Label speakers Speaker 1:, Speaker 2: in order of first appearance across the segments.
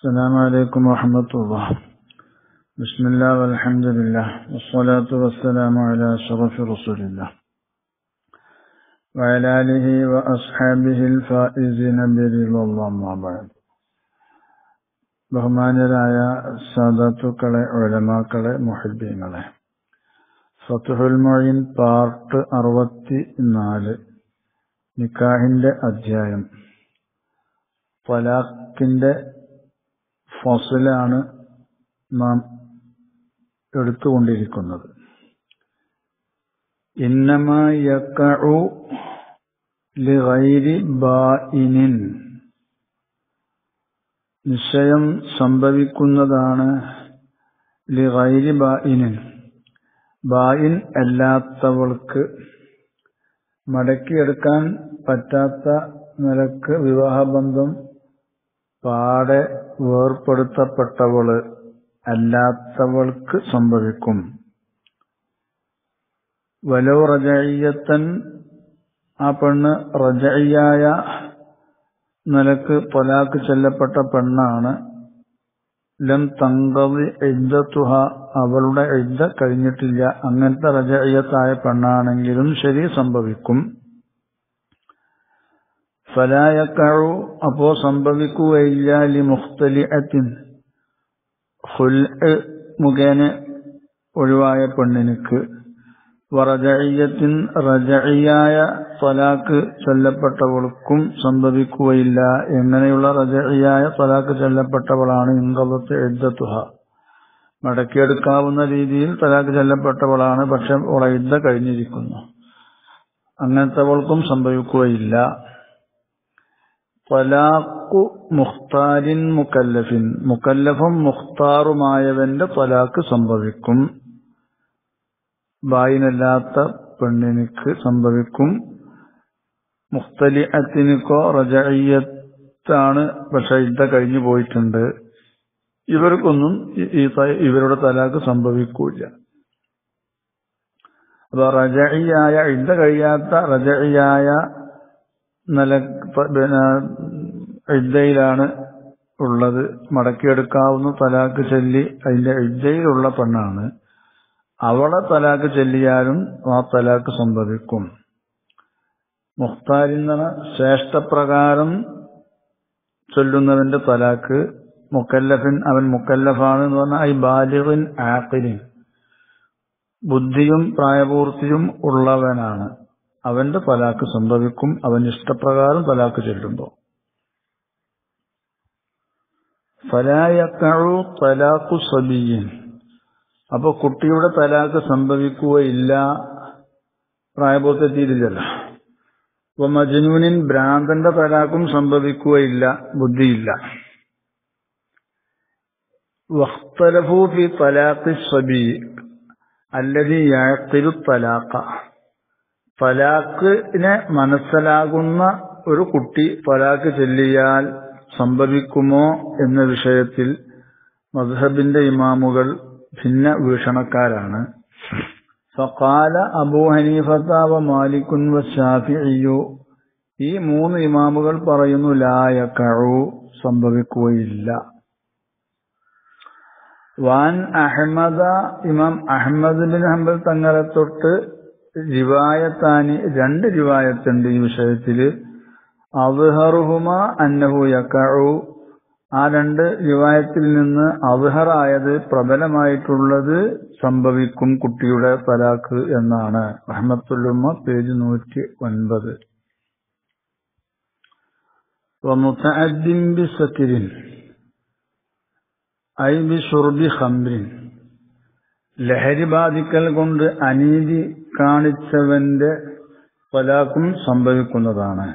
Speaker 1: السلام عليكم ورحمة الله بسم الله والحمد لله والصلاة والسلام على أشرف رسول الله وعلى آله وأصحابه الفائزين برضا الله ما بعد ബഹുമാന്യരായ സാദാത്തുക്കളെ ഒഴമാക്കളെ മുഹിബീങ്ങളെ ഫത്തുഹുൽ മൊഴിൻ പാർട്ട് അറുപത്തി നാല് നിക്കാഹിന്റെ അധ്യായം തലാഖിന്റെ ഫസലാണ് നാം എടുത്തുകൊണ്ടിരിക്കുന്നത് ഇന്നമ യക്കഉ ലിഗൈരി ബായിനിൻ നിശ്ചയം സംഭവിക്കുന്നതാണ് ലിഗൈരി ബായിനിൻ ബായിൻ അല്ലാത്തവൾക്ക് മടക്കിയെടുക്കാൻ പറ്റാത്ത നിലക്ക് വിവാഹബന്ധം പാടെ വേർപ്പെടുത്തപ്പെട്ടവള് അല്ലാത്തവൾക്ക് സംഭവിക്കും വലോ റജയ്യത്തൻ ആ പെണ്ണ് റജയ്യായ നിലക്ക് തൊലാക്ക് ചെല്ലപ്പെട്ട പെണ്ണാണ് ലം തങ്കവി എഴുത്തുഹ അവളുടെ എഴുത കഴിഞ്ഞിട്ടില്ല അങ്ങനത്തെ റജയ്യത്തായ പെണ്ണാണെങ്കിലും ശരി സംഭവിക്കും ഫലായക്കഴു അപ്പോ സംഭവിക്കുകയില്ല ലി മുഖ്തലിഅത്തിൻ ഹുൽ മുഖേന ഒഴിവായ പെണ്ണിനുക്ക് വറജയ്യത്തിൻ റജയ്യായ തൊലാക്ക് ചൊല്ലപ്പെട്ടവൾക്കും സംഭവിക്കുകയില്ല എങ്ങനെയുള്ള റജയ്യായ തൊലാക്ക് ചൊല്ലപ്പെട്ടവളാണ് ഇങ്കലത്ത് എഴുത്തുഹ മടക്കിയെടുക്കാവുന്ന രീതിയിൽ തലാക്ക് ചൊല്ലപ്പെട്ടവളാണ് പക്ഷെ അവളെ യുദ്ധ കഴിഞ്ഞിരിക്കുന്നു അങ്ങനത്തെവൾക്കും സംഭവിക്കുകയില്ല ത്വലാഖു മുഖ്താരിൻ മുക്കല്ലഫിൻ മുക്കല്ലഫും മുഖ്താറുമായവന്റെ ത്വലാക്ക് സംഭവിക്കും ബായിനല്ലാത്ത പെണ്ണിനിക്ക് സംഭവിക്കും മുഖ്തലി അത്തിനിക്കോ റജയ്യത്താണ് പക്ഷെ യുദ്ധ കഴിഞ്ഞു പോയിട്ടുണ്ട് ഇവർക്കൊന്നും ഈ ഇവരുടെ തലാക്ക് സംഭവിക്കൂല അപ്പൊ റജയ്യായ യുദ്ധ കഴിയാത്ത റജയ്യായ നില ഇദ്ദയിലാണ് ഉള്ളത് മടക്കിയെടുക്കാവുന്ന തലാക്ക് ചൊല്ലി അതിന്റെ ഇദ്ദയിലുള്ള പെണ്ണാണ് അവളെ തലാക്ക് ചൊല്ലിയാലും ആ തലാക്ക് സംഭവിക്കും മുഖ്താരിന്ന ശ്രേഷ്ഠപ്രകാരം ചൊല്ലുന്നവന്റെ തലാക്ക് മുക്കല്ലഫിൻ അവൻ മുക്കല്ലഫാണ് എന്ന് പറഞ്ഞാൽ ഐ ബാലിറിൻ ആക്കിലിൻ ബുദ്ധിയും പ്രായപൂർത്തിയും ഉള്ളവനാണ് അവന്റെ തലാക്ക് സംഭവിക്കും അവൻ ഇഷ്ടപ്രകാരം തലാക്ക് ചൊല്ലുമ്പോൾ ഫലായക്കഴു തലാഖു സബിയൻ അപ്പൊ കുട്ടിയുടെ തലാക്ക് സംഭവിക്കുകയില്ല പ്രായപൂർത്തിയില്ലല്ലോ അപ്പൊ മജ്നൂനിൻ ഭ്രാന്തന്റെ തലാക്കും സംഭവിക്കുകയില്ല ബുദ്ധിയില്ല വഖ്തലഫു ഫി തലാഖി സബി അല്ലതി യഅഖിലു തലാഖ തലാഖിനെ മനസ്സിലാകുന്ന ഒരു കുട്ടി തലാഖ് ചൊല്ലിയാൽ സംഭവിക്കുമോ എന്ന വിഷയത്തിൽ മദ്ഹബിന്റെ ഇമാമുകൾ ഭിന്ന വീക്ഷണക്കാരാണ് ഫഖാല അബൂ ഹനീഫത്ത വ മാലിക്കുൻ വ ഷാഫിഇയു ഈ മൂന്ന് ഇമാമുകൾ പറയുന്നു ലായക്കഴു സംഭവിക്കുകയില്ല വാൻ അഹമ്മദ ഇമാം അഹമ്മദ് ബിൻ ഹംബൽ തങ്ങളെ തൊട്ട് റിവായത്താനി രണ്ട് റിവായത്തുണ്ട് ഈ വിഷയത്തില് അദ്ഹറുഹുമ അന്നഹു യക്കഴു ആ രണ്ട് റിവായത്തിൽ നിന്ന് അദ്ഹറായത് പ്രബലമായിട്ടുള്ളത് സംഭവിക്കും കുട്ടിയുടെ തലാക്ക് എന്നാണ് റഹ്മത്തുല്ലുമ്മ പേജ് നൂറ്റി ഒൻപത് ബിസക്കിരിൻ ഐ ബി ഷുർബി ഹംറിൻ ലഹരി ബാധിക്കൽ കൊണ്ട് അനീതി കാണിച്ചവന്റെ തലാക്കും സംഭവിക്കുന്നതാണ്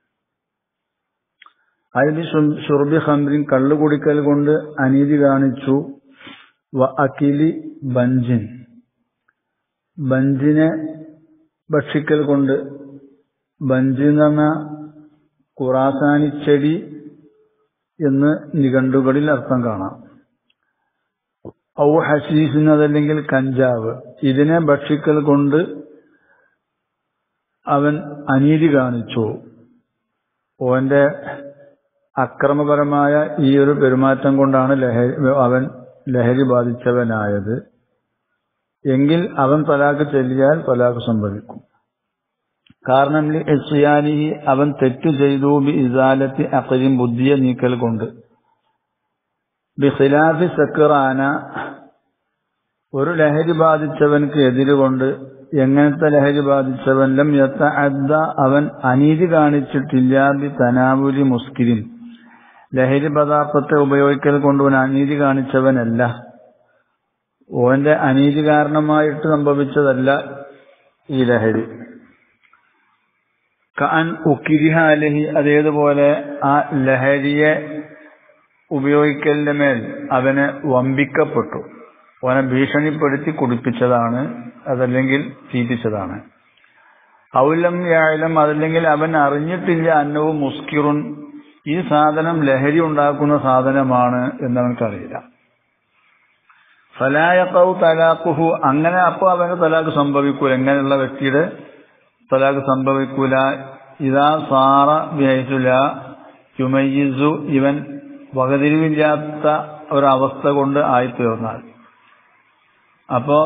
Speaker 1: അതിന് ഷുർബി ഹംറിൻ കള്ളു കുടിക്കൽ കൊണ്ട് അനീതി കാണിച്ചു വ അക്കിലി ബഞ്ചിൻ ബഞ്ചിനെ ഭക്ഷിക്കൽ കൊണ്ട് ബഞ്ച് എന്ന് പറഞ്ഞ ഖുറാസാനിച്ചെടി എന്ന് നിഘണ്ടുകളിൽ അർത്ഥം കാണാം ഔ ഹസീസ് അതല്ലെങ്കിൽ കഞ്ചാവ് ഇതിനെ ഭക്ഷിക്കൽ കൊണ്ട് അവൻ അനീതി കാണിച്ചു ഓന്റെ അക്രമപരമായ ഈ ഒരു പെരുമാറ്റം കൊണ്ടാണ് ലഹരി അവൻ ലഹരി ബാധിച്ചവനായത് എങ്കിൽ അവൻ തലാക്ക് ചെല്ലിയാൽ തലാക്ക് സംഭവിക്കും കാരണം എസ്യാനിഹി അവൻ തെറ്റു ചെയ്തു ബി ഇസാലത്തി അക്കലിം ബുദ്ധിയെ നീക്കൽ കൊണ്ട് ബിഖിലാഫി സക്കറാന ഒരു ലഹരി ബാധിച്ചവൻക്ക് എതിരുകൊണ്ട് എങ്ങനത്തെ ലഹരി ബാധിച്ചവൻ ലം യത്ത അദ്ദ അവൻ അനീതി കാണിച്ചിട്ടില്ല ബി തനാവുലി മുസ്കിരിൻ ലഹരി പദാർത്ഥത്തെ ഉപയോഗിക്കൽ കൊണ്ടവൻ അനീതി കാണിച്ചവനല്ല ഓന്റെ അനീതി കാരണമായിട്ട് സംഭവിച്ചതല്ല ഈ ലഹരി കാൻ ഉക്കിരിഹ അലഹി അതേതുപോലെ ആ ലഹരിയെ ഉപയോഗിക്കലിന്റെ മേൽ അവന് വമ്പിക്കപ്പെട്ടു അവനെ ഭീഷണിപ്പെടുത്തി കുടിപ്പിച്ചതാണ് അതല്ലെങ്കിൽ തീറ്റിച്ചതാണ് ഔലം യാഴലം അതല്ലെങ്കിൽ അവൻ അറിഞ്ഞിട്ടില്ല അന്നവും മുസ്കിറുൻ ഈ സാധനം ലഹരി ഉണ്ടാക്കുന്ന സാധനമാണ് എന്നവൻക്കറിയില്ല ഫലായക്കൗ തലാഖുഹു അങ്ങനെ അപ്പോൾ അവന് തലാഖ് സംഭവിക്കൂല എങ്ങനെയുള്ള വ്യക്തിയുടെ തലാഖ് സംഭവിക്കൂല ഇതാ സാറ ബിഹൈസുല യുമയ്യിസു ഇവൻ വകതിരിവില്ലാത്ത ഒരവസ്ഥ കൊണ്ട് ആയിത്തീർന്നാൽ അപ്പോ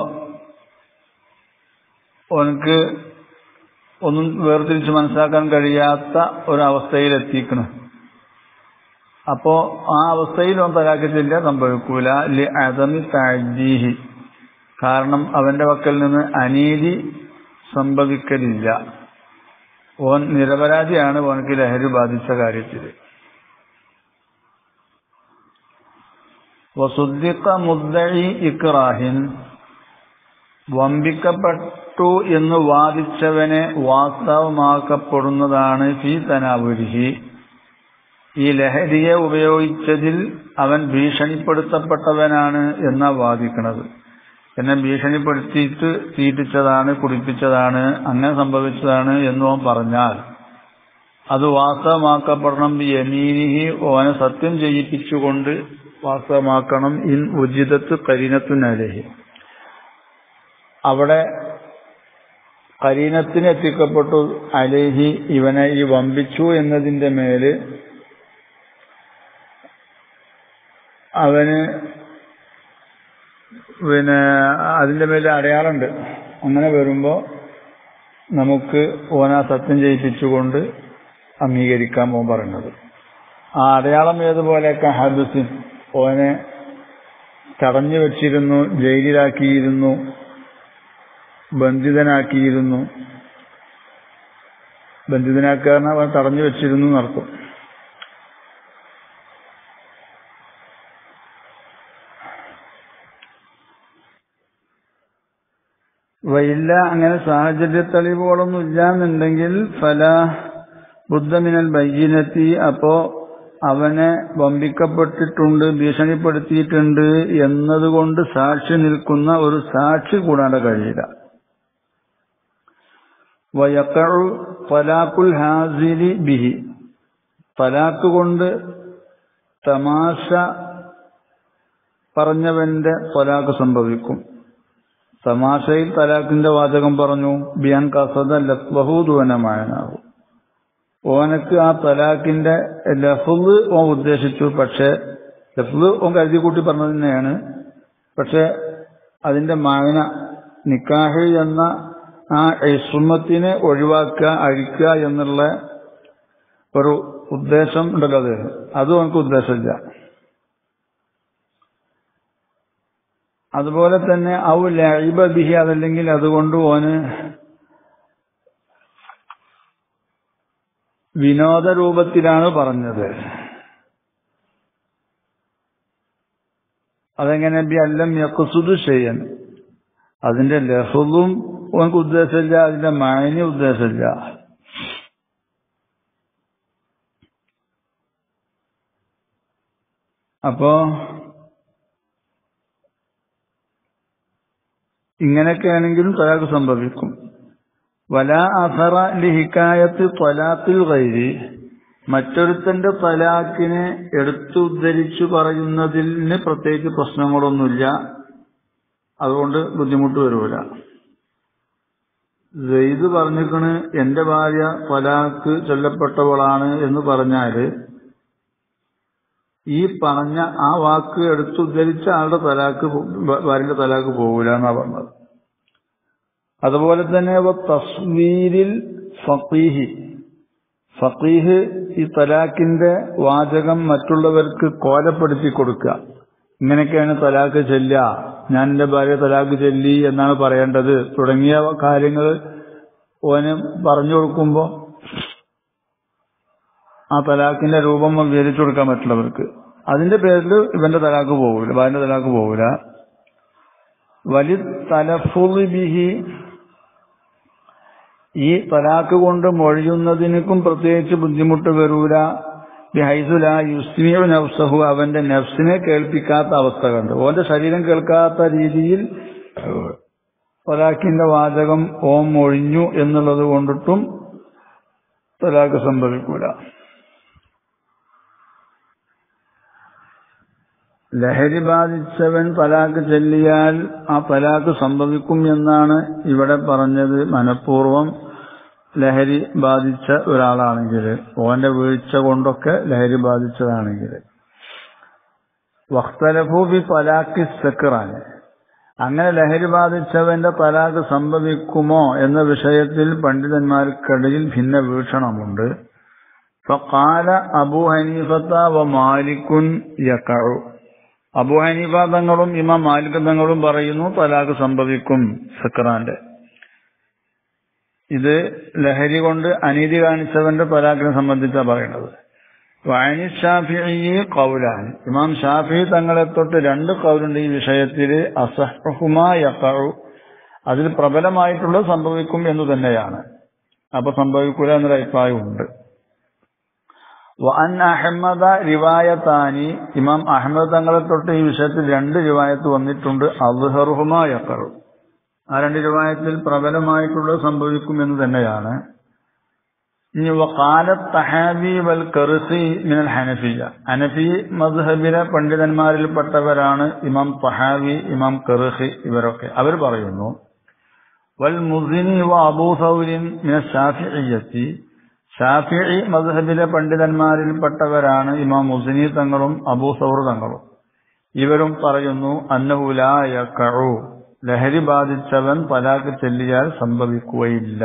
Speaker 1: അവനക്ക് ഒന്നും വേർതിരിച്ച് മനസ്സിലാക്കാൻ കഴിയാത്ത ഒരവസ്ഥയിൽ എത്തിക്കണം അപ്പോ ആ അവസ്ഥയിൽ അവൻ തലാക്കത്തില്ല സംഭവിക്കൂല ലി അദമി താജീഹി കാരണം അവന്റെ പക്കൽ നിന്ന് അനീതി സംഭവിക്കലില്ല ഓൻ നിരപരാധിയാണ് ഓനക്ക് ലഹരി ബാധിച്ച കാര്യത്തിൽ വസുദ്ദിഖ മുദ്ദഴി ഇക്റാഹിൻ വമ്പിക്കപ്പെട്ടു എന്ന് വാദിച്ചവനെ വാസ്തവമാക്കപ്പെടുന്നതാണ് ഫി തനാവുരിഹി ഈ ലഹരിയെ ഉപയോഗിച്ചതിൽ അവൻ ഭീഷണിപ്പെടുത്തപ്പെട്ടവനാണ് എന്നാ വാദിക്കുന്നത് എന്നെ ഭീഷണിപ്പെടുത്തിയിട്ട് തീറ്റിച്ചതാണ് കുടിപ്പിച്ചതാണ് അങ്ങനെ സംഭവിച്ചതാണ് എന്ന് അവൻ പറഞ്ഞാൽ അത് വാസ്തവമാക്കപ്പെടണം യമീനിഹി ഓനെ സത്യം ചെയ്യിപ്പിച്ചുകൊണ്ട് വാസ്തവമാക്കണം ഇൻ ഉചിതത്ത് കരീനത്തുനലഹി അവിടെ കരീനത്തിന് എത്തിക്കപ്പെട്ടു അലേഹി ഇവനെ ഈ വമ്പിച്ചു എന്നതിന്റെ മേല് അവന് പിന്നെ അതിന്റെ മേലെ അടയാളമുണ്ട് അങ്ങനെ വരുമ്പോ നമുക്ക് ഓന സത്യം ചെയ്യിപ്പിച്ചുകൊണ്ട് അംഗീകരിക്കാൻ പോകാൻ പറയുന്നത് ആ അടയാളം ഏതുപോലെയൊക്കെ ഹബിസിൻ ഓനെ തടഞ്ഞു വെച്ചിരുന്നു ജയിലിലാക്കിയിരുന്നു ബന്ധിതനാക്കിയിരുന്നു ബന്ധിതനാക്കുക അവൻ തടഞ്ഞു വെച്ചിരുന്നു നടത്തും വയില്ല അങ്ങനെ സാഹചര്യ തെളിവുകളൊന്നും ഇല്ലാന്നുണ്ടെങ്കിൽ ഫല ബുദ്ധമിനൽ ബൈജിനെത്തി അപ്പോ അവനെ വമ്പിക്കപ്പെട്ടിട്ടുണ്ട് ഭീഷണിപ്പെടുത്തിയിട്ടുണ്ട് എന്നതുകൊണ്ട് സാക്ഷി നിൽക്കുന്ന ഒരു സാക്ഷി കൂടാതെ കഴിയില്ല വയക്കഴു തലാഖുൽ ഹാസിലി ബിഹി തലാക്ക് കൊണ്ട് തമാശ പറഞ്ഞവന്റെ തലാക്ക് സംഭവിക്കും തമാശയിൽ തലാഖിന്റെ വാചകം പറഞ്ഞു ബിയാൻ കസദ ലഫ്ബഹൂദുവനമായനാകും ഓനക്ക് ആ തലാഖിന്റെ ലഫ്ല് ഓൻ ഉദ്ദേശിച്ചു പക്ഷെ ലഫ്ല് ഓൻ കരുതി കൂട്ടി പറഞ്ഞത് തന്നെയാണ് പക്ഷെ അതിന്റെ മായന നിക്കാഹ് എന്ന ആ ഇസ്മത്തിനെ ഒഴിവാക്കുക അഴിക്കുക എന്നുള്ള ഒരു ഉദ്ദേശം ഉണ്ടല്ലോ അത് അതും അവനക്ക് ഉദ്ദേശമില്ല അതുപോലെ തന്നെ ഔ ലൈബ ബിഹി അതല്ലെങ്കിൽ അതുകൊണ്ട് ഓന് വിനോദ രൂപത്തിലാണ് പറഞ്ഞത് അതെങ്ങനെ ബി അല്ലം യക്കുസുദു ചെയ്യാൻ അതിന്റെ ലഹുവും ഓനക്ക് ഉദ്ദേശമില്ല അതിന്റെ മായനി ഉദ്ദേശമില്ല അപ്പോ ഇങ്ങനെയൊക്കെയാണെങ്കിലും തലാഖ് സംഭവിക്കും വല അസറ ലിഹിക്കായത്ത് ത്വലാത്തിൽ കൈരി മറ്റൊരുത്തന്റെ തലാഖിനെ എടുത്തുദ്ധരിച്ചു പറയുന്നതിന് പ്രത്യേകിച്ച് പ്രശ്നങ്ങളൊന്നുമില്ല അതുകൊണ്ട് ബുദ്ധിമുട്ട് വരൂല സെയ്ദ് പറഞ്ഞിക്കണ് എന്റെ ഭാര്യ തലാഖ് ചൊല്ലപ്പെട്ടവളാണ് എന്ന് പറഞ്ഞാല് ഈ പറഞ്ഞ ആ വാക്ക് എടുത്തുദ്ധരിച്ച ആളുടെ തലാക്ക് ഭാര്യയുടെ തലാക്ക് പോകൂല എന്നാ പറഞ്ഞത് അതുപോലെ തന്നെ തസ്വീരിൽ ഫീഹി ഫീഹ് ഈ തലാക്കിന്റെ വാചകം മറ്റുള്ളവർക്ക് കോലപ്പെടുത്തി കൊടുക്കുക ഇങ്ങനെയൊക്കെയാണ് തലാക്ക് ചെല്ലുക ഞാൻ എന്റെ ഭാര്യ തലാക്ക് ചെല്ലി എന്നാണ് പറയേണ്ടത് തുടങ്ങിയ കാര്യങ്ങൾ ഓന് പറഞ്ഞു കൊടുക്കുമ്പോൾ ആ തലാക്കിന്റെ രൂപം വിവരിച്ചു കൊടുക്കാൻ മറ്റുള്ളവർക്ക് അതിന്റെ പേരിൽ ഇവന്റെ തലാക്ക് പോകൂല ഭാര്യന്റെ തലാക്ക് പോകൂല വലി തലഫുബിഹി ഈ തലാക്ക് കൊണ്ട് മൊഴിയുന്നതിനും പ്രത്യേകിച്ച് ബുദ്ധിമുട്ട് വരൂല ബിഹൈസുല യുസ്മിയു നഫ്സഹു അവന്റെ നഫ്സിനെ കേൾപ്പിക്കാത്ത അവസ്ഥ കണ്ട് ഓന്റെ ശരീരം കേൾക്കാത്ത രീതിയിൽ തലാക്കിന്റെ വാചകം ഓം ഒഴിഞ്ഞു എന്നുള്ളത് കൊണ്ടിട്ടും തലാക്ക് സംഭവിക്കൂല ലഹരി ബാധിച്ചവൻ തലാക്ക് ചെല്ലിയാൽ ആ തലാക്ക് സംഭവിക്കും എന്നാണ് ഇവിടെ പറഞ്ഞത് മനഃപൂർവം ലഹരി ബാധിച്ച ഒരാളാണെങ്കിൽ ഓന്റെ വീഴ്ച കൊണ്ടൊക്കെ ലഹരി ബാധിച്ചതാണെങ്കിൽ വഖ്തലഫൂബി തലാഖി സക്റാൻ അങ്ങനെ ലഹരി ബാധിച്ചവന്റെ തലാഖ് സംഭവിക്കുമോ എന്ന വിഷയത്തിൽ പണ്ഡിതന്മാർക്കിടയിൽ ഭിന്ന വീക്ഷണമുണ്ട് ഫഖാല അബൂ ഹനീഫത്ത വ മാലിക്കുൻ യക്കഴു അബൂ ഹനീഫ തങ്ങളും ഇമാം മാലിക് തങ്ങളും പറയുന്നു തലാഖ് സംഭവിക്കും സക്രാന്റെ ഇത് ലഹരി കൊണ്ട് അനീതി കാണിച്ചവന്റെ തലാഖിനെ സംബന്ധിച്ചാണ് പറയുന്നത് വാനി ഷാഫി കൗലാൻ ഇമാം ഷാഫി തങ്ങളെ തൊട്ട് രണ്ട് കൗലുണ്ട് ഈ വിഷയത്തിൽ അസഹുമാ യക്കഴു അതിൽ പ്രബലമായിട്ടുള്ളത് സംഭവിക്കും എന്ന് തന്നെയാണ് അപ്പൊ സംഭവിക്കൂല എന്നൊരു അഭിപ്രായമുണ്ട് വഅൻ അഹമ്മദ റിവായത്താനി ഇമാം അഹമ്മദ് തങ്ങളെ തൊട്ട് ഈ വിഷയത്തിൽ രണ്ട് റിവായത്ത് വന്നിട്ടുണ്ട് അദ്ഹറുഹുമാ യക്കറു ആ രണ്ട് റിവായത്തിൽ പ്രബലമായിട്ടുള്ളത് സംഭവിക്കും എന്ന് തന്നെയാണ് ഇനി വക്കാലത്ത് തഹാബി വൽ കറുസി മിനൽ ഹനഫിയ ഹനഫി മദ്ഹബിലെ പണ്ഡിതന്മാരിൽപ്പെട്ടവരാണ് ഇമാം തഹാവി ഇമാം കറുഹി ഇവരൊക്കെ അവർ പറയുന്നു വൽ മുസിനി വ അബൂ സൗരിൻ മിന ഷാഫിഇയ്യത്തി ഷാഫിഇ മദ്ഹബിലെ പണ്ഡിതന്മാരിൽപ്പെട്ടവരാണ് ഇമാം മുസിനി തങ്ങളും അബൂ സൗർ തങ്ങളും ഇവരും പറയുന്നു അന്നഹുലായക്കഴു ലഹരി ബാധിച്ചവൻ പലാക്ക് ചെല്ലിയാൽ സംഭവിക്കുകയില്ല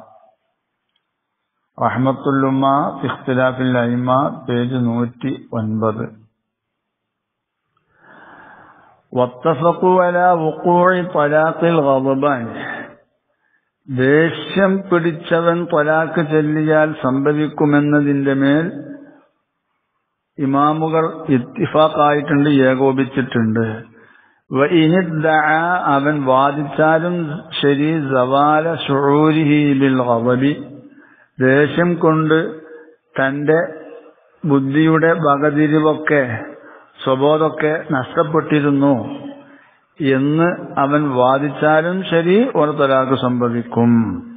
Speaker 1: റഹ്മത്തുല്ലുമ ഇഖ്തിലാഫിൽ അയിമ പേജ് നൂറ്റി ഒൻപത് واتفقوا على وقوع طلاق الغضبان ദേഷ്യം പിടിച്ചവൻ തൊലാക്ക് ചെല്ലിയാൽ സംഭവിക്കുമെന്നതിന്റെ മേൽ ഇമാമുകൾ ഇത്തിഫാക്കായിട്ടുണ്ട് ഏകോപിച്ചിട്ടുണ്ട് അവൻ വാദിച്ചാലും ശരി സവാല ഷുഴൂരിഹി ബിൽ ഗളബി ദേഷ്യം കൊണ്ട് തന്റെ ബുദ്ധിയുടെ വകതിരിവൊക്കെ സ്വബോധമൊക്കെ നഷ്ടപ്പെട്ടിരുന്നു എന്ന് അവൻ വാദിച്ചാലും ശരി ഒരു തലാക്ക് സംഭവിക്കും